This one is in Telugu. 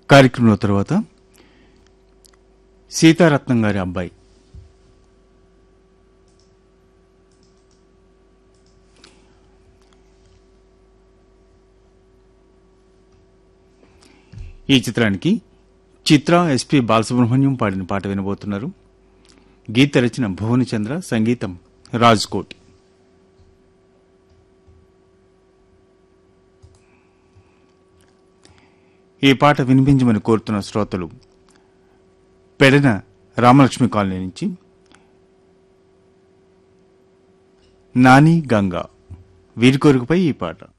కార్యక్రమంలో తర్వాత సీతారత్నం గారి అబ్బాయి ఈ చిత్రానికి చిత్ర ఎస్పి బాలసుబ్రహ్మణ్యం పాడిన పాట వినబోతున్నారు గీత రచన భువనచంద్ర సంగీతం రాజ్ కోటి ఈ పాట వినిపించమని కోరుతున్న శ్రోతలు పెడన రామలక్ష్మి కాలనీ నుంచి నాని గంగా వీరి కోరికపై ఈ పాట